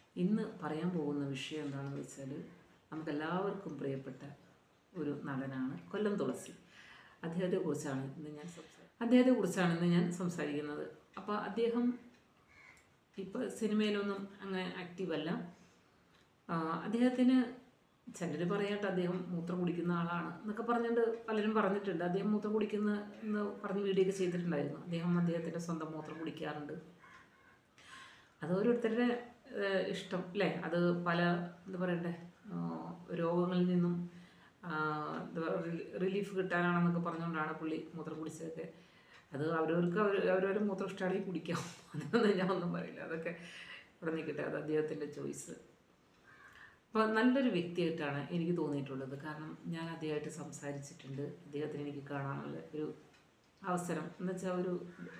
ഇന്ന് പറയാൻ പോകുന്ന വിഷയം എന്താണെന്ന് വെച്ചാൽ നമുക്കെല്ലാവർക്കും പ്രിയപ്പെട്ട ഒരു നടനാണ് കൊല്ലം തുളസി അദ്ദേഹത്തെക്കുറിച്ചാണ് ഇന്ന് ഞാൻ സംസാരിക്കുന്നത് അദ്ദേഹത്തെക്കുറിച്ചാണ് ഇന്ന് ഞാൻ സംസാരിക്കുന്നത് അപ്പോൾ അദ്ദേഹം ഇപ്പോൾ സിനിമയിലൊന്നും അങ്ങനെ ആക്റ്റീവ് അല്ല ആ, അദ്ദേഹത്തിന് ചിലർ പറയട്ടെ അദ്ദേഹം മൂത്രം കുടിക്കുന്ന ആളാണ് എന്നൊക്കെ പറഞ്ഞിട്ട് പലരും പറഞ്ഞിട്ടുണ്ട് അദ്ദേഹം മൂത്രം കുടിക്കുന്ന എന്ന് പറഞ്ഞ് വീഡിയോ ഒക്കെ ചെയ്തിട്ടുണ്ടായിരുന്നു അദ്ദേഹം അദ്ദേഹത്തിൻ്റെ സ്വന്തം മൂത്രം കുടിക്കാറുണ്ട് അത് ഓരോരുത്തരുടെ ഏഹ്, ഇഷ്ടം അല്ലേ അത് പല എന്താ പറയണ്ടേ ആ, രോഗങ്ങളിൽ നിന്നും ആ, എന്താ റിലീഫ് കിട്ടാനാണെന്നൊക്കെ പറഞ്ഞുകൊണ്ടാണ് പുള്ളി മൂത്രം കുടിച്ചതൊക്കെ അത് അവരവർക്ക് അവർ അവരവരുടെ മൂത്രം ഇഷ്ടമാണെങ്കിൽ കുടിക്കാം അതൊന്നും ഞാൻ ഒന്നും പറയില്ല അതൊക്കെ ഇവിടെ നിൽക്കട്ടെ അത് അദ്ദേഹത്തിൻ്റെ ചോയ്സ് അപ്പോൾ നല്ലൊരു വ്യക്തിയായിട്ടാണ് എനിക്ക് തോന്നിയിട്ടുള്ളത് കാരണം ഞാൻ അദ്ദേഹമായിട്ട് സംസാരിച്ചിട്ടുണ്ട് അദ്ദേഹത്തിന് എനിക്ക് കാണാനുള്ള ഒരു അവസരം എന്ന് വെച്ചാൽ ഒരു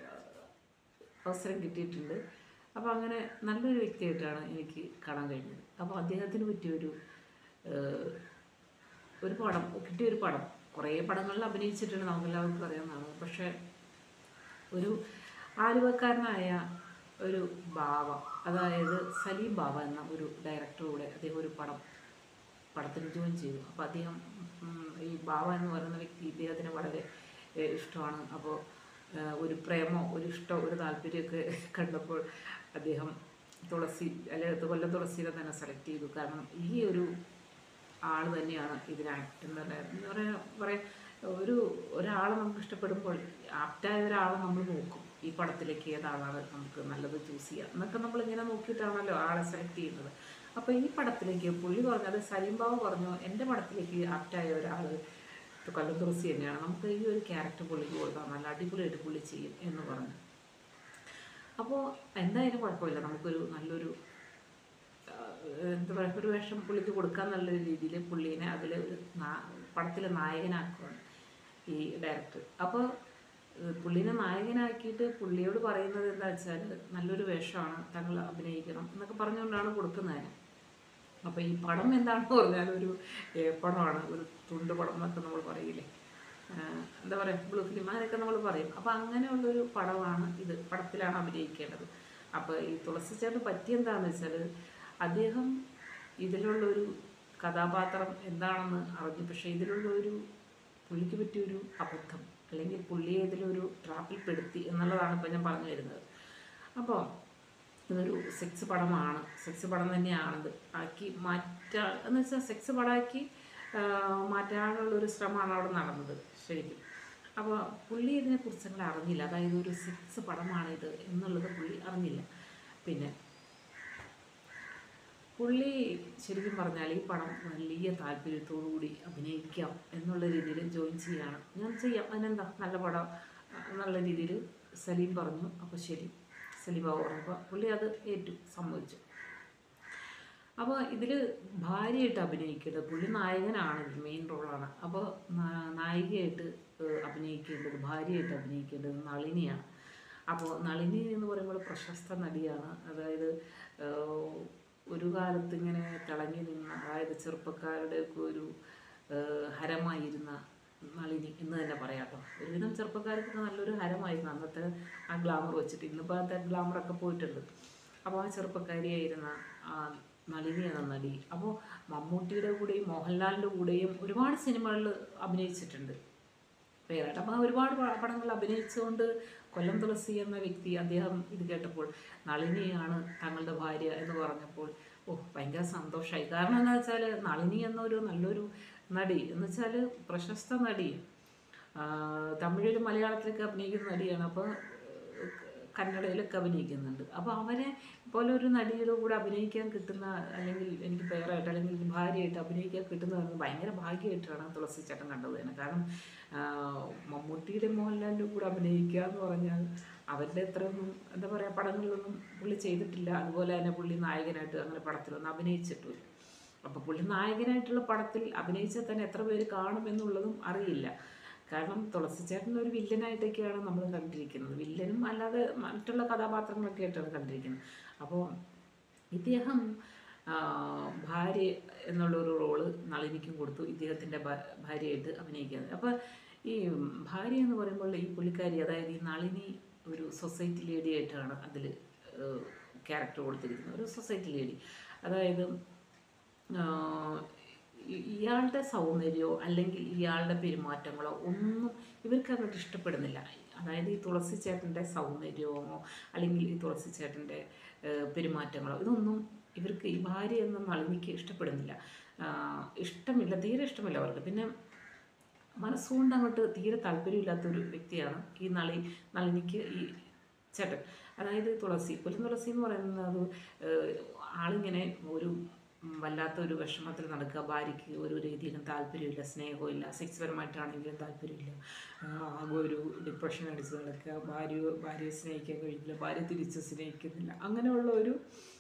അവസരം കിട്ടിയിട്ടുണ്ട് അപ്പോൾ അങ്ങനെ നല്ലൊരു വ്യക്തിയായിട്ടാണ് എനിക്ക് കാണാൻ കഴിഞ്ഞത് അപ്പോൾ അദ്ദേഹത്തിന് പറ്റിയൊരു ഏഹ്, ഒരു പടം കിട്ടിയൊരു പടം കുറേ പടങ്ങളിൽ അഭിനയിച്ചിട്ടുണ്ട് നമുക്കെല്ലാവർക്കും അറിയാവുന്നതാണ് പക്ഷേ ഒരു ആലുവക്കാരനായ ഒരു ബാവ അതായത് സലീം ബാവ എന്ന ഒരു ഡയറക്ടറുടെ അദ്ദേഹം ഒരു പടം പടത്തിന് ജോയിൻ ചെയ്തു അപ്പോൾ അദ്ദേഹം ഉം, ഈ ബാവ എന്ന് പറയുന്ന വ്യക്തി ഇദ്ദേഹത്തിന് വളരെ ഏഹ്, ഇഷ്ടമാണ് അപ്പോൾ ഏഹ്, ഒരു പ്രേമോ ഒരു ഇഷ്ടമോ ഒരു താല്പര്യമൊക്കെ കണ്ടപ്പോൾ അദ്ദേഹം തുളസി അല്ലെ കൊല്ലം തുളസിനെ തന്നെ സെലക്ട് ചെയ്തു കാരണം ഈ ഒരു ആൾ തന്നെയാണ് ഇതിന് ആക്ട് എന്ന് പറയാൻ എന്ന് പറയാൻ പറയാൻ ഒരു ഒരാളെ നമുക്ക് ഇഷ്ടപ്പെടുമ്പോൾ ആപ്റ്റായ ഒരാളെ നമ്മൾ നോക്കും ഈ പടത്തിലേക്ക് ഏതാളാണ് നമുക്ക് നല്ലത് ചൂസ് ചെയ്യുക എന്നൊക്കെ നമ്മൾ ഇങ്ങനെ നോക്കിയിട്ടാണല്ലോ ആളെ സെലക്ട് ചെയ്യുന്നത് അപ്പോൾ ഈ പടത്തിലേക്ക് പുള്ളി പറഞ്ഞു അത് സലീം ബാബു പറഞ്ഞു എൻ്റെ പടത്തിലേക്ക് ആപ്റ്റായ ഒരാൾ കൊല്ലം തുളസി തന്നെയാണ് നമുക്ക് ഈ ഒരു ക്യാരക്ടർ പുള്ളിക്ക് കൊടുക്കാം നല്ല അടിപൊളിയായിട്ട് പുള്ളി ചെയ്യും എന്ന് പറഞ്ഞു അപ്പോൾ എന്തായാലും കുഴപ്പമില്ല നമുക്കൊരു നല്ലൊരു ആഹ് എന്താ പറയുക ഒരു വേഷം പുള്ളിക്ക് കൊടുക്കാൻ നല്ലൊരു രീതിയിൽ പുള്ളീനെ അതിൽ പടത്തിലെ നായകനാക്കുകയാണ് ഈ ഡയറക്ടർ അപ്പോൾ പുള്ളീനെ നായകനാക്കിയിട്ട് പുള്ളിയോട് പറയുന്നത് എന്താ വെച്ചാൽ നല്ലൊരു വേഷമാണ് താങ്കൾ അഭിനയിക്കണം എന്നൊക്കെ പറഞ്ഞുകൊണ്ടാണ് കൊടുക്കുന്നതിന് അപ്പോൾ ഈ പടം എന്താണെന്ന് പറഞ്ഞാൽ ഒരു ഏ, പടമാണ് ഒരു തുണ്ട് പടം എന്നൊക്കെ നമ്മൾ പറയില്ലേ ആഹ് എന്താ പറയുക ബ്ലൂ ഫിലിം അങ്ങനെയൊക്കെ നമ്മൾ പറയും അപ്പോൾ അങ്ങനെയുള്ളൊരു പടമാണ് ഇത് പടത്തിലാണ് അഭിനയിക്കേണ്ടത് അപ്പോൾ ഈ തുളസി ചേട്ടന് പറ്റിയെന്താണെന്ന് വെച്ചാൽ അദ്ദേഹം ഇതിലുള്ളൊരു കഥാപാത്രം എന്താണെന്ന് അറിഞ്ഞു പക്ഷേ ഇതിലുള്ള ഒരു പുള്ളിക്ക് പറ്റിയൊരു അബദ്ധം അല്ലെങ്കിൽ പുള്ളിയെ ഇതിലൊരു ട്രാപ്പിൽ പെടുത്തി എന്നുള്ളതാണ് ഇപ്പോൾ ഞാൻ പറഞ്ഞു വരുന്നത് അപ്പോൾ ഇതൊരു സെക്സ് പടമാണ് സെക്സ് പടം തന്നെയാണത് ആക്കി മാറ്റാ എന്ന് വെച്ചാൽ സെക്സ് പടമാക്കി ആ, മാറ്റാനുള്ളൊരു ശ്രമമാണ് അവിടെ നടന്നത് ശരിക്കും അപ്പോൾ പുള്ളി ഇതിനെക്കുറിച്ച് അങ്ങനെ അറിഞ്ഞില്ല അതായത് ഒരു സെക്സ് പടമാണ് ഇത് എന്നുള്ളത് പുള്ളി അറിഞ്ഞില്ല പിന്നെ പുള്ളി ശരിക്കും പറഞ്ഞാൽ ഈ പടം വലിയ താല്പര്യത്തോടു കൂടി അഭിനയിക്കാം എന്നുള്ള രീതിയിൽ ജോയിൻ ചെയ്യാണ് ഞാൻ ചെയ്യാം അതിനെന്താ നല്ല പടം ആ, നല്ല രീതിയിൽ സലീം പറഞ്ഞു അപ്പോൾ ശരി സലീം ബാബു പറഞ്ഞപ്പോൾ പുള്ളി അത് ഏറ്റു സമ്മതിച്ചു അപ്പോൾ ഇതിൽ ഭാര്യയായിട്ട് അഭിനയിക്കേണ്ടത് പുള്ളി നായകനാണ് ഇതിൽ മെയിൻ റോളാണ് അപ്പോൾ നായികയായിട്ട് ഏഹ്, അഭിനയിക്കേണ്ടത് ഭാര്യയായിട്ട് അഭിനയിക്കേണ്ടത് നളിനിയാണ് അപ്പോൾ നളിനി എന്ന് പറയുമ്പോൾ പ്രശസ്ത നടിയാണ് അതായത് ഏഹ്, ഒരു കാലത്ത് ഇങ്ങനെ തിളങ്ങി നിന്ന അതായത് ചെറുപ്പക്കാരുടെയൊക്കെ ഒരു ഏഹ്, ഹരമായിരുന്ന നളിനി എന്ന് തന്നെ പറയാം കേട്ടോ ഒരുവിധം ചെറുപ്പക്കാർക്കൊക്കെ നല്ലൊരു ഹരമായിരുന്നു അന്നത്തെ ആ ഗ്ലാമർ വെച്ചിട്ട് ഇന്നിപ്പോൾ അന്നത്തെ ഗ്ലാമറൊക്കെ പോയിട്ടുണ്ട് അപ്പോൾ ആ ചെറുപ്പക്കാരിയായിരുന്ന ആ നളിനി എന്ന നടി അപ്പോൾ മമ്മൂട്ടിയുടെ കൂടെയും മോഹൻലാലിൻ്റെ കൂടെയും ഒരുപാട് സിനിമകളിൽ അഭിനയിച്ചിട്ടുണ്ട് പേരായിട്ട് അപ്പോൾ ഒരുപാട് പ- പടങ്ങളിൽ അഭിനയിച്ചുകൊണ്ട് കൊല്ലം തുളസി എന്ന വ്യക്തി അദ്ദേഹം ഇത് കേട്ടപ്പോൾ നളിനിയാണ് തങ്ങളുടെ ഭാര്യ എന്ന് പറഞ്ഞപ്പോൾ ഓ ഭയങ്കര സന്തോഷമായി കാരണം എന്താ വെച്ചാൽ നളിനി എന്നൊരു നല്ലൊരു നടി എന്ന് വെച്ചാൽ പ്രശസ്ത നടി ആ, തമിഴിലും മലയാളത്തിലൊക്കെ അഭിനയിക്കുന്ന നടിയാണ് അപ്പോൾ കന്നഡയിലൊക്കെ അഭിനയിക്കുന്നുണ്ട് അപ്പോൾ അവരെ പോലെ ഒരു നടിയുടെ കൂടെ അഭിനയിക്കാൻ കിട്ടുന്ന അല്ലെങ്കിൽ എനിക്ക് പേരായിട്ട് അല്ലെങ്കിൽ എനിക്ക് ഭാര്യയായിട്ട് അഭിനയിക്കാൻ കിട്ടുന്നത് ഭയങ്കര ഭാഗ്യമായിട്ടാണ് തുളസി ചേട്ടൻ കണ്ടത് തന്നെ കാരണം ആ, മമ്മൂട്ടിയുടെ മോഹൻലാലിൻ്റെ കൂടെ അഭിനയിക്കുക എന്ന് പറഞ്ഞാൽ അവരുടെ അത്രയൊന്നും എന്താ പറയുക പടങ്ങളിലൊന്നും പുള്ളി ചെയ്തിട്ടില്ല അതുപോലെ തന്നെ പുള്ളി നായകനായിട്ട് അങ്ങനെ പടത്തിലൊന്നും അഭിനയിച്ചിട്ടില്ല അപ്പോൾ പുള്ളി നായകനായിട്ടുള്ള പടത്തിൽ അഭിനയിച്ചാൽ തന്നെ എത്ര പേര് കാണുമെന്നുള്ളതും അറിയില്ല കാരണം തുളസിച്ചേട്ടൻ ഒരു വില്ലനായിട്ടൊക്കെയാണ് നമ്മൾ കണ്ടിരിക്കുന്നത് വില്ലനും അല്ലാതെ മറ്റുള്ള കഥാപാത്രങ്ങളൊക്കെ ആയിട്ടാണ് കണ്ടിരിക്കുന്നത് അപ്പോൾ ഇദ്ദേഹം ആ, ഭാര്യ എന്നുള്ളൊരു റോള് നളിനിക്കും കൊടുത്തു ഇദ്ദേഹത്തിൻ്റെ ഭാര്യയായിട്ട് അഭിനയിക്കുന്നത് അപ്പോൾ ഈ ഭാര്യ എന്ന് പറയുമ്പോൾ ഈ പുള്ളിക്കാരി അതായത് ഈ നളിനി ഒരു സൊസൈറ്റി ലേഡി ആയിട്ടാണ് അതിൽ ക്യാരക്ടർ കൊടുത്തിരിക്കുന്നത് ഒരു സൊസൈറ്റി ലേഡി അതായത് ആഹ് ഇ- ഇയാളുടെ സൗന്ദര്യമോ അല്ലെങ്കിൽ ഇയാളുടെ പെരുമാറ്റങ്ങളോ ഒന്നും ഇവർക്ക് അങ്ങോട്ട് ഇഷ്ടപ്പെടുന്നില്ല അതായത് ഈ തുളസി ചേട്ടൻ്റെ സൗന്ദര്യമോ അല്ലെങ്കിൽ ഈ തുളസി ചേട്ടൻ്റെ ഏഹ്, പെരുമാറ്റങ്ങളോ ഇതൊന്നും ഇവർക്ക് ഈ ഭാര്യ എന്ന നളിനിക്ക് ഇഷ്ടപ്പെടുന്നില്ല ആഹ്, ഇഷ്ടമില്ല തീരെ ഇഷ്ടമില്ല അവർക്ക് പിന്നെ മനസ്സുകൊണ്ട് അങ്ങോട്ട് തീരെ താല്പര്യമില്ലാത്തൊരു വ്യക്തിയാണ് ഈ നളി നളിനിക്ക് ഈ ചേട്ടൻ അതായത് തുളസി കൊല്ലം തുളസി എന്ന് പറയുന്നത് ഏഹ്, ആളിങ്ങനെ ഒരു ഉം, വല്ലാത്ത ഒരു വിഷമത്തിൽ നടക്കുക ഭാര്യയ്ക്ക് ഒരു രീതിയിലും താല്പര്യമില്ല സ്നേഹമില്ല സെക്സ് പരമായിട്ടാണെങ്കിലും താല്പര്യമില്ല ആഹ്, ആകെ ഒരു ഡിപ്രഷൻ അടിച്ച് നടക്കുക ഭാര്യ ഭാര്യയെ സ്നേഹിക്കാൻ കഴിയുന്നില്ല ഭാര്യ തിരിച്ച് സ്നേഹിക്കുന്നില്ല അങ്ങനെയുള്ള ഒരു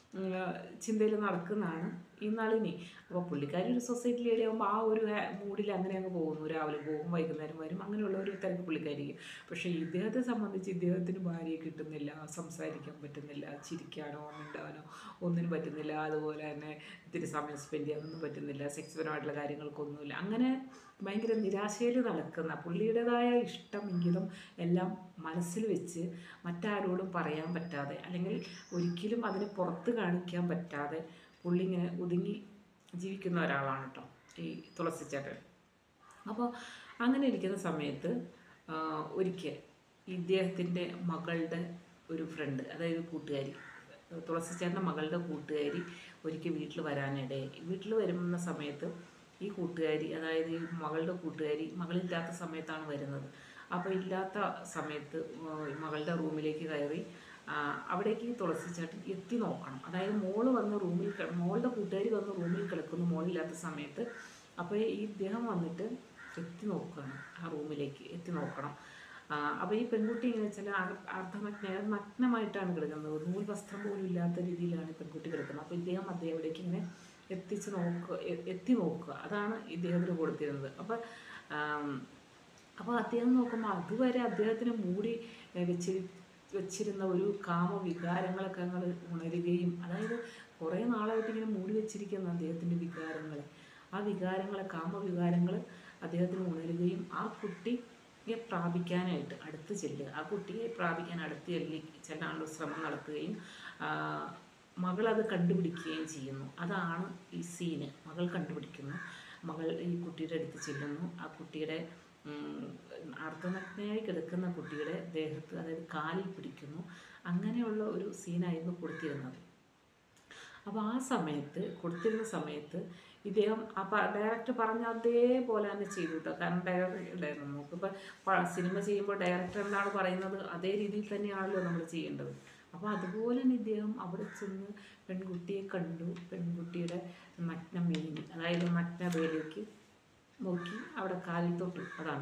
ചിന്തയിൽ നടക്കുന്നതാണ് ഈ നളിനി അപ്പോൾ പുള്ളിക്കാരി ഒരു സൊസൈറ്റി ലേഡി ആകുമ്പോൾ ആ ഒരു മൂഡിൽ അങ്ങനെ അങ്ങ് പോകുന്നു രാവിലെ പോകും വൈകുന്നേരം വരും അങ്ങനെയുള്ള ഒരു തിരക്ക് പുള്ളിക്കാരിക്ക് പക്ഷേ ഇദ്ദേഹത്തെ സംബന്ധിച്ച് ഇദ്ദേഹത്തിന് ഭാര്യയെ കിട്ടുന്നില്ല സംസാരിക്കാൻ പറ്റുന്നില്ല ചിരിക്കാനോ മിണ്ടാനോ ഒന്നിനും പറ്റുന്നില്ല അതുപോലെ തന്നെ ഇത്തിരി സമയം സ്പെൻഡ് ചെയ്യാനൊന്നും പറ്റുന്നില്ല സെക്സ് പരമായിട്ടുള്ള കാര്യങ്ങൾക്കൊന്നുമില്ല അങ്ങനെ ഭയങ്കര നിരാശയിൽ നടക്കുന്ന പുള്ളിയുടേതായ ഇഷ്ടം ഇംഗിതം എല്ലാം മനസ്സിൽ വെച്ച് മറ്റാരോടും പറയാൻ പറ്റാതെ അല്ലെങ്കിൽ ഒരിക്കലും അതിനെ പുറത്ത് കാണിക്കാൻ പറ്റാതെ പുള്ളി ഇങ്ങനെ ഒതുങ്ങി ജീവിക്കുന്ന ഒരാളാണ് കേട്ടോ ഈ തുളസിച്ചേട്ടൻ അപ്പോൾ അങ്ങനെ ഇരിക്കുന്ന സമയത്ത് ആ, ഒരിക്കൽ ഇദ്ദേഹത്തിൻ്റെ മകളുടെ ഒരു ഫ്രണ്ട് അതായത് കൂട്ടുകാരി തുളസിച്ചേട്ടൻ്റെ മകളുടെ കൂട്ടുകാരി ഒരിക്കൽ വീട്ടിൽ വരാനിടയായി വീട്ടിൽ വരുന്ന സമയത്ത് ഈ കൂട്ടുകാരി അതായത് ഈ മകളുടെ കൂട്ടുകാരി മകളില്ലാത്ത സമയത്താണ് വരുന്നത് അപ്പോൾ ഇല്ലാത്ത സമയത്ത് ആ, മകളുടെ റൂമിലേക്ക് കയറി ആ, അവിടേക്ക് ഈ തുളസിച്ചേട്ടൻ എത്തി നോക്കണം അതായത് മോള് വന്ന് റൂമിൽ കിട- മോളുടെ കൂട്ടുകാരി വന്ന് റൂമിൽ കിടക്കുന്നു മോളില്ലാത്ത സമയത്ത് അപ്പോൾ ഈ ഇദ്ദേഹം വന്നിട്ട് എത്തി നോക്കുകയാണ് ആ റൂമിലേക്ക് എത്തി നോക്കണം അപ്പോൾ ഈ പെൺകുട്ടി എങ്ങനെ വെച്ചാൽ അർദ്ധനഗ്ന നഗ്നമായിട്ടാണ് കിടക്കുന്നത് നൂൽ വസ്ത്രം പോലും ഇല്ലാത്ത രീതിയിലാണ് ഈ പെൺകുട്ടി കിടക്കുന്നത് അപ്പോൾ ഇദ്ദേഹം അദ്ദേഹത്തിലേക്ക് ഇങ്ങനെ എത്തിച്ച് നോക്കുക എ- എത്തി നോക്കുക അതാണ് ഇദ്ദേഹത്തിന് കൊടുത്തിരുന്നത് അപ്പോൾ അപ്പോൾ അദ്ദേഹം നോക്കുമ്പോൾ അതുവരെ അദ്ദേഹത്തിന് മൂടി ഏ, വെച്ചിരി വെച്ചിരുന്ന ഒരു കാമവികാരങ്ങളൊക്കെ ഞങ്ങൾ ഉണരുകയും അതായത് കുറേ നാളായിട്ട് ഇങ്ങനെ മൂടി വെച്ചിരിക്കുന്ന അദ്ദേഹത്തിൻ്റെ വികാരങ്ങൾ ആ വികാരങ്ങളെ കാമവികാരങ്ങൾ അദ്ദേഹത്തിന് ഉണരുകയും ആ കുട്ടിയെ പ്രാപിക്കാനായിട്ട് അടുത്ത് ചെല്ലുക ആ കുട്ടിയെ പ്രാപിക്കാൻ അടുത്ത് ചെല്ലി ചെല്ലാനുള്ള ശ്രമം നടത്തുകയും ആ, മകളത് കണ്ടുപിടിക്കുകയും ചെയ്യുന്നു അതാണ് ഈ സീന് മകൾ കണ്ടുപിടിക്കുന്നു മകൾ ഈ കുട്ടിയുടെ അടുത്ത് ചെല്ലുന്നു ആ കുട്ടിയുടെ ഉം, അർദ്ധനഗ്നയായി കിടക്കുന്ന കുട്ടിയുടെ ദേഹത്ത് അതായത് കാലിൽ പിടിക്കുന്നു അങ്ങനെയുള്ള ഒരു സീനായിരുന്നു കൊടുത്തിരുന്നത് അപ്പോൾ ആ സമയത്ത് കൊടുത്തിരുന്ന സമയത്ത് ഇദ്ദേഹം അപ്പോൾ ഡയറക്ടർ പറഞ്ഞ അതേപോലെ തന്നെ ചെയ്തു കേട്ടോ കാരണം ഡയറക്ടർ നമുക്കിപ്പോൾ സിനിമ ചെയ്യുമ്പോൾ ഡയറക്ടർ എന്താണ് പറയുന്നത് അതേ രീതിയിൽ തന്നെയാണല്ലോ നമ്മൾ ചെയ്യേണ്ടത് അപ്പോൾ അതുപോലെ തന്നെ ഇദ്ദേഹം അവിടെ ചെന്ന് പെൺകുട്ടിയെ കണ്ടു പെൺകുട്ടിയുടെ നഗ്ന മേനി അതായത് നഗ്നതയിലേക്ക് നോക്കി അവിടെ കാലിൽ തൊട്ടു അതാണ്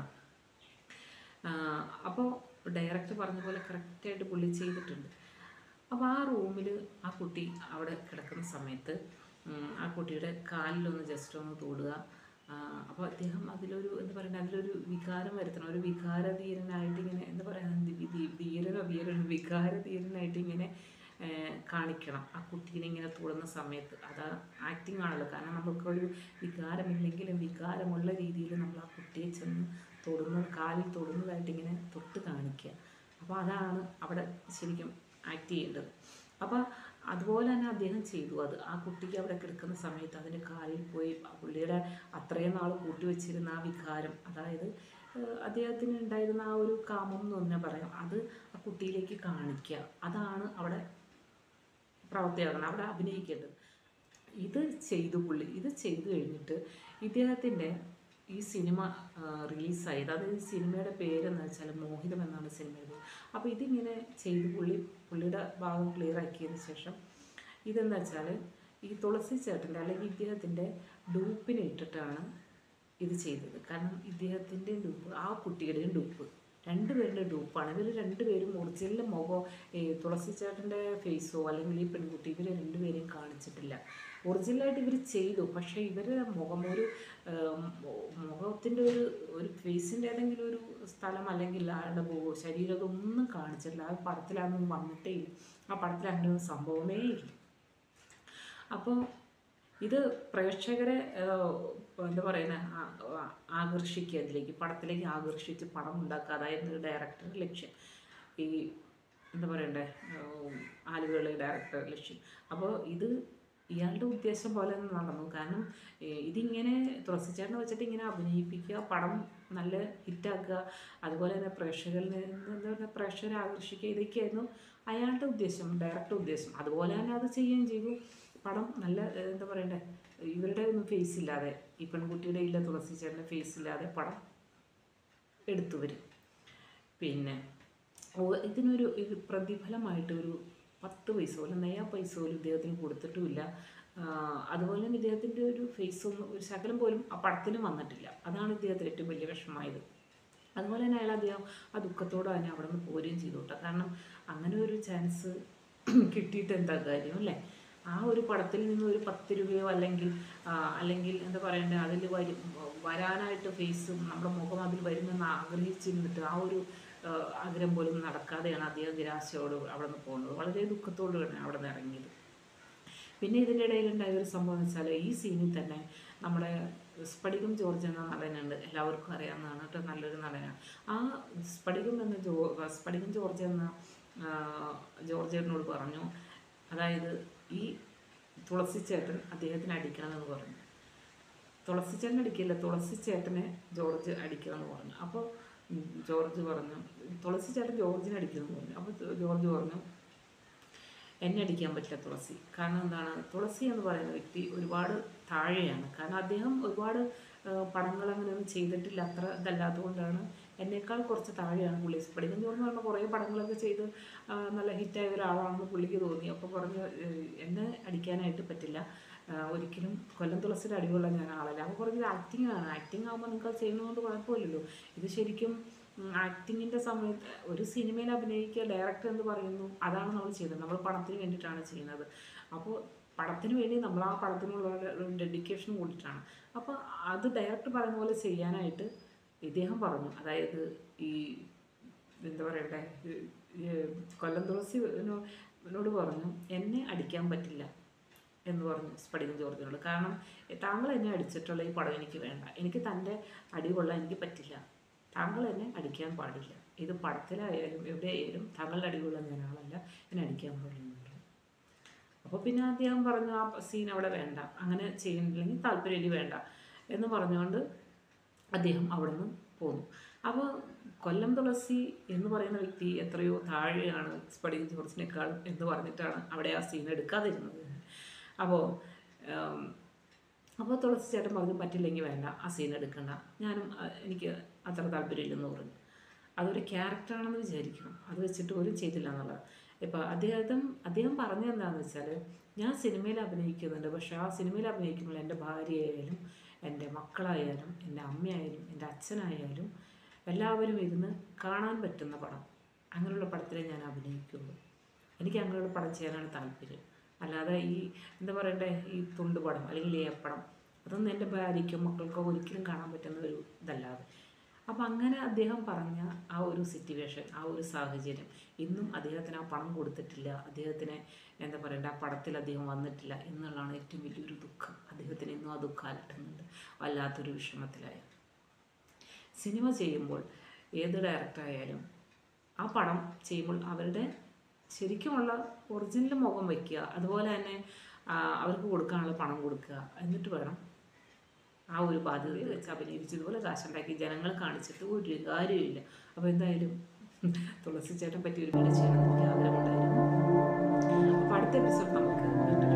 അപ്പോൾ ഡയറക്ടർ പറഞ്ഞ പോലെ കറക്റ്റായിട്ട് പുള്ളി ചെയ്തിട്ടുണ്ട് അപ്പോൾ ആ റൂമിൽ ആ കുട്ടി അവിടെ കിടക്കുന്ന സമയത്ത് ഉം, ആ കുട്ടിയുടെ കാലിലൊന്ന് ജസ്റ്റ് ഒന്ന് തൊടുക അപ്പോൾ അദ്ദേഹം അതിലൊരു എന്താ പറയുക അതിലൊരു വികാരം വരുത്തണം ഒരു വികാരധീരനായിട്ട് ഇങ്ങനെ എന്താ പറയുക ധീരനോ വീരനോ വികാരധീരനായിട്ട് ഇങ്ങനെ ഏഹ്, കാണിക്കണം ആ കുട്ടീനെ ഇങ്ങനെ തൊടുന്ന സമയത്ത് അത് ആക്ടിങ് ആണല്ലോ കാരണം നമുക്കൊരു വികാരമില്ലെങ്കിലും വികാരമുള്ള രീതിയിൽ നമ്മൾ ആ കുട്ടിയെ ചെന്ന് തൊടുന്ന കാലിൽ തൊടുന്നതായിട്ട് ഇങ്ങനെ തൊട്ട് കാണിക്കുക അപ്പോൾ അതാണ് അവിടെ ശരിക്കും ആക്ട് ചെയ്യേണ്ടത് അപ്പോൾ അതുപോലെ തന്നെ അദ്ദേഹം ചെയ്തു അത് ആ കുട്ടിക്ക് അവിടെ കിടക്കുന്ന സമയത്ത് അതിൻ്റെ കാലിൽ പോയി ആ പുള്ളിയുടെ അത്രയും നാൾ കൂട്ടിവെച്ചിരുന്ന ആ വികാരം അതായത് ഏഹ്, അദ്ദേഹത്തിന് ഉണ്ടായിരുന്ന ആ ഒരു കാമം എന്ന് തന്നെ പറയാം അത് ആ കുട്ടിയിലേക്ക് കാണിക്കുക അതാണ് അവിടെ പ്രവർത്തിയാക്കണം അവിടെ അഭിനയിക്കേണ്ടത് ഇത് ചെയ്തു പുള്ളി ഇത് ചെയ്തു കഴിഞ്ഞിട്ട് ഇദ്ദേഹത്തിൻ്റെ ഈ സിനിമ റിലീസായത് അതായത് ഈ സിനിമയുടെ പേരെന്ന് വെച്ചാൽ മോഹിതം എന്നാണ് സിനിമയുടെ പേര് അപ്പോൾ ഇതിങ്ങനെ ചെയ്ത് പുള്ളി പുള്ളിയുടെ ഭാഗം ക്ലിയർ ആക്കിയതിന് ശേഷം ഇതെന്താ വെച്ചാൽ ഈ തുളസി ചേട്ടൻ്റെ അല്ലെങ്കിൽ ഇദ്ദേഹത്തിൻ്റെ ഡൂപ്പിനെ ഇട്ടിട്ടാണ് ഇത് ചെയ്തത് കാരണം ഇദ്ദേഹത്തിൻ്റെ ഡൂപ്പ് ആ കുട്ടിയുടെയും ഡൂപ്പ് രണ്ടുപേരുടെ ഡൂപ്പാണ് ഇവർ രണ്ടുപേരും ഒറിജിനൽ മുഖം ഈ തുളസി ചേട്ടൻ്റെ ഫേസോ അല്ലെങ്കിൽ ഈ പെൺകുട്ടി ഇവർ രണ്ടുപേരെയും കാണിച്ചിട്ടില്ല ഒറിജിനലായിട്ട് ഇവർ ചെയ്തു പക്ഷേ ഇവരുടെ മുഖം ഒരു മുഖത്തിൻ്റെ ഒരു ഒരു ഫേസിൻ്റെ ഏതെങ്കിലും ഒരു സ്ഥലം അല്ലെങ്കിൽ ആളുടെ മുഖം ശരീരം ഇതൊന്നും കാണിച്ചിട്ടില്ല ആ പടത്തിലതൊന്നും വന്നിട്ടേ ഇല്ല ആ പടത്തിൽ അങ്ങനെ ഒരു സംഭവമേ ഇല്ല അപ്പോൾ ഇത് പ്രേക്ഷകരെ ഏഹ്, എന്താ പറയുന്നത് ആകർഷിക്കുക അതിലേക്ക് പടത്തിലേക്ക് ആകർഷിച്ച് പണം ഉണ്ടാക്കുക അതായിരുന്നു ഡയറക്ടറുടെ ലക്ഷ്യം ഈ എന്താ പറയണ്ടേ ഉം, ആലുവകളി ഡയറക്ടർ ലക്ഷ്യം അപ്പോൾ ഇത് ഇയാളുടെ ഉദ്ദേശം പോലെ തന്നെ നടന്നു കാരണം ഏ, ഇതിങ്ങനെ തുളസിച്ചേട്ടനെ വെച്ചിട്ട് ഇങ്ങനെ അഭിനയിപ്പിക്കുക പടം നല്ല ഹിറ്റാക്കുക അതുപോലെ തന്നെ പ്രേക്ഷകരിൽ നിന്ന് എന്താ പറയുക പ്രേക്ഷകരെ ആകർഷിക്കുക ഇതൊക്കെയായിരുന്നു അയാളുടെ ഉദ്ദേശം ഡയറക്ടർ ഉദ്ദേശം അതുപോലെ തന്നെ അത് ചെയ്യുകയും ചെയ്തു പടം നല്ല ഏ, എന്താ പറയണ്ടേ ഇവരുടെ ഒന്നും ഫേസ് ഇല്ലാതെ ഈ പെൺകുട്ടിയുടെ ഇല്ല തുളസി ചേട്ടൻ്റെ ഫേസ് ഇല്ലാതെ പടം എടുത്തു വരും പിന്നെ ഓ- ഇതിനൊരു ഇത് പ്രതിഫലമായിട്ട് ഒരു പത്ത് പൈസ പോലും നയാ പൈസ പോലും ഇദ്ദേഹത്തിന് കൊടുത്തിട്ടുമില്ല ആ, അതുപോലെ തന്നെ ഇദ്ദേഹത്തിൻ്റെ ഒരു ഫേസ് ഒന്നും ഒരു ശകലം പോലും ആ പടത്തിന് വന്നിട്ടില്ല അതാണ് ഇദ്ദേഹത്തിന് ഏറ്റവും വലിയ വിഷമമായത് അതുപോലെ തന്നെ അയാൾ അദ്ദേഹം ആ ദുഃഖത്തോടെ തന്നെ അവിടെ നിന്ന് പോരുകയും ചെയ്തു കേട്ടോ കാരണം അങ്ങനെ ഒരു ചാൻസ് കിട്ടിയിട്ട് എന്താ കാര്യം അല്ലേ ആ ഒരു പടത്തിൽ നിന്ന് ഒരു പത്ത് രൂപയോ അല്ലെങ്കിൽ ആ, അല്ലെങ്കിൽ എന്താ പറയണ്ടേ അതിൽ വരും വരാനായിട്ട് ഫേസ് നമ്മുടെ മുഖം അതിൽ വരുമെന്ന് ആഗ്രഹിച്ചിരുന്നിട്ട് ആ ഒരു ആ, ആഗ്രഹം പോലും നടക്കാതെയാണ് അദ്ദേഹം നിരാശയോട് അവിടെ നിന്ന് പോകുന്നത് വളരെ ദുഃഖത്തോടുകൂടിയാണ് അവിടെ നിന്ന് ഇറങ്ങിയത് പിന്നെ ഇതിൻ്റെ ഇടയിലുണ്ടായ ഒരു സംഭവം എന്ന് വെച്ചാൽ ഈ സീനിൽ തന്നെ നമ്മുടെ സ്ഫടികം ജോർജ് എന്ന നടനുണ്ട് എല്ലാവർക്കും അറിയാവുന്നതാണ് കേട്ടോ നല്ലൊരു നടനാണ് ആ സ്ഫടികം എന്ന ജോ സ്ഫടികം ജോർജ് എന്ന ആ, ജോർജ് ചേട്ടനോട് പറഞ്ഞു അതായത് ഈ തുളസി ചേട്ടൻ അദ്ദേഹത്തിന് അടിക്കണമെന്ന് പറഞ്ഞു തുളസി ചേട്ടൻ അടിക്കില്ല തുളസി ചേട്ടനെ ജോർജ് അടിക്കണമെന്ന് പറഞ്ഞു അപ്പോൾ ഉം, ജോർജ് പറഞ്ഞു തുളസി ചേട്ടൻ ജോർജിനെ അടിക്കണമെന്ന് പറഞ്ഞു അപ്പോൾ ജോർജ് പറഞ്ഞു എന്നെ അടിക്കാൻ പറ്റില്ല തുളസി കാരണം എന്താണ് തുളസി എന്ന് പറയുന്ന വ്യക്തി ഒരുപാട് താഴെയാണ് കാരണം അദ്ദേഹം ഒരുപാട് ആ, പടങ്ങൾ അങ്ങനെയൊന്നും ചെയ്തിട്ടില്ല അത്ര ഇതല്ലാത്തതുകൊണ്ടാണ് എന്നേക്കാൾ കുറച്ച് താഴെയാണ് പുള്ളി പഠിക്കുന്ന എന്ന് പറഞ്ഞാൽ കുറേ പടങ്ങളൊക്കെ ചെയ്ത് ആ, നല്ല ഹിറ്റായ ഒരാളാണെന്ന് പുള്ളിക്ക് തോന്നി അപ്പോൾ പറഞ്ഞു "ഏഹ്, എന്നെ അടിക്കാനായിട്ട് പറ്റില്ല ആ, ഒരിക്കലും കൊല്ലം തുളസിയുടെ അടിവുള്ള ഞാൻ ആളല്ല അപ്പോൾ പറഞ്ഞത് ആക്ടിങ് ആണ് ആക്ടിങ് ആകുമ്പോൾ നിങ്ങൾക്ക് അത് ചെയ്യുന്നതുകൊണ്ട് കുഴപ്പമില്ലല്ലോ ഇത് ശരിക്കും ആക്ടിങ്ങിൻ്റെ സമയത്ത് ഒരു സിനിമയിൽ അഭിനയിക്കുക ഡയറക്ടർ എന്ന് പറയുന്നു അതാണ് നമ്മൾ ചെയ്യുന്നത് നമ്മൾ പണത്തിന് വേണ്ടിയിട്ടാണ് ചെയ്യുന്നത് അപ്പോൾ പടത്തിന് വേണ്ടി നമ്മൾ ആ പടത്തിനുള്ള ഒരു ഡെഡിക്കേഷൻ കൂടിയിട്ടാണ് അപ്പോൾ അത് ഡയറക്ടർ പറയുന്ന പോലെ ചെയ്യാനായിട്ട് ഇദ്ദേഹം പറഞ്ഞു അതായത് ഈ എന്താ പറയണ്ടേ ഈ- ഈ കൊല്ലം തുളസി എന്നോ- എന്നോട് പറഞ്ഞു എന്നെ അടിക്കാൻ പറ്റില്ല എന്ന് പറഞ്ഞു സ്ഫടികം ജോർജിനോട് കാരണം താങ്കൾ എന്നെ അടിച്ചിട്ടുള്ള ഈ പടം എനിക്ക് വേണ്ട എനിക്ക് തൻ്റെ അടി കൊള്ളാൻ എനിക്ക് പറ്റില്ല താങ്കൾ എന്നെ അടിക്കാൻ പാടില്ല ഇത് പടത്തിലായാലും എവിടെയായാലും താങ്കളുടെ അടി കൊള്ളാൻ ഞാൻ ആളല്ല എന്നെ അടിക്കാൻ പാടില്ല എന്ന് പറഞ്ഞു അപ്പോൾ പിന്നെ അദ്ദേഹം പറഞ്ഞു ആ സീൻ അവിടെ വേണ്ട അങ്ങനെ ചെയ്യുന്നില്ലെങ്കിൽ താല്പര്യം വേണ്ട എന്ന് പറഞ്ഞുകൊണ്ട് അദ്ദേഹം അവിടെ നിന്ന് പോന്നു അപ്പോൾ കൊല്ലം തുളസി എന്ന് പറയുന്ന വ്യക്തി എത്രയോ താഴെയാണ് സ്പടിക ജോർജിനേക്കാളും എന്ന് പറഞ്ഞിട്ടാണ് അവിടെ ആ സീൻ എടുക്കാതിരുന്നത് അപ്പോൾ അപ്പോൾ തുളസി ചേട്ടൻ പറഞ്ഞു പറ്റില്ലെങ്കിൽ വേണ്ട ആ സീൻ എടുക്കണ്ട ഞാനും ആ, എനിക്ക് അത്ര താല്പര്യമില്ലെന്ന് പറഞ്ഞു അതൊരു ക്യാരക്ടറാണെന്ന് വിചാരിക്കണം അത് വെച്ചിട്ട് പോലും ചെയ്തില്ല എന്നുള്ളത് ഇപ്പോൾ അദ്ദേഹം അദ്ദേഹം പറഞ്ഞത് എന്താണെന്ന് വെച്ചാൽ ഞാൻ സിനിമയിൽ അഭിനയിക്കുന്നുണ്ട് പക്ഷേ ആ സിനിമയിൽ അഭിനയിക്കുമ്പോൾ എൻ്റെ ഭാര്യയായാലും എൻ്റെ മക്കളായാലും എൻ്റെ അമ്മയായാലും എൻ്റെ അച്ഛനായാലും എല്ലാവരും ഇരുന്ന് കാണാൻ പറ്റുന്ന പടം അങ്ങനെയുള്ള പടത്തിലേ ഞാൻ അഭിനയിക്കുള്ളൂ എനിക്ക് അങ്ങനെയുള്ള പടം ചെയ്യാനാണ് താല്പര്യം അല്ലാതെ ഈ എന്താ പറയണ്ടേ ഈ തുണ്ടുപടം അല്ലെങ്കിൽ ഏപ്പടം അതൊന്നും എൻ്റെ ഭാര്യയ്ക്കോ മക്കൾക്കോ ഒരിക്കലും കാണാൻ പറ്റുന്ന ഒരു ഇതല്ലാതെ അപ്പം അങ്ങനെ അദ്ദേഹം പറഞ്ഞ ആ ഒരു സിറ്റുവേഷൻ ആ ഒരു സാഹചര്യം ഇന്നും അദ്ദേഹത്തിന് ആ പണം കൊടുത്തിട്ടില്ല അദ്ദേഹത്തിന് എന്താ പറയണ്ട ആ പടത്തിൽ അദ്ദേഹം വന്നിട്ടില്ല എന്നുള്ളതാണ് ഏറ്റവും വലിയൊരു ദുഃഖം അദ്ദേഹത്തിന് ഇന്നും ആ ദുഃഖം അലട്ടുന്നുണ്ട് വല്ലാത്തൊരു വിഷമത്തിലായി സിനിമ ചെയ്യുമ്പോൾ ഏത് ഡയറക്ടറായാലും ആ പടം ചെയ്യുമ്പോൾ അവരുടെ ശരിക്കുമുള്ള ഒറിജിനൽ മുഖം വയ്ക്കുക അതുപോലെ തന്നെ ആ, അവർക്ക് കൊടുക്കാനുള്ള പണം കൊടുക്കുക എന്നിട്ട് വേണം ആ ഒരു ബാധ്യത വെച്ച് അഭിനയിച്ച് ഇതുപോലെ കാശുണ്ടാക്കി ജനങ്ങളെ കാണിച്ചിട്ട് ഒരു കാര്യമില്ല അപ്പോൾ എന്തായാലും തുളസി ചേട്ടൻ പറ്റി ഒരു വീഡിയോ ചെയ്യണമെന്ന് എനിക്ക് ആഗ്രഹമുണ്ടായിരുന്നു അപ്പോൾ അടുത്ത എപ്പിസോഡ് നമുക്ക് വീണ്ടും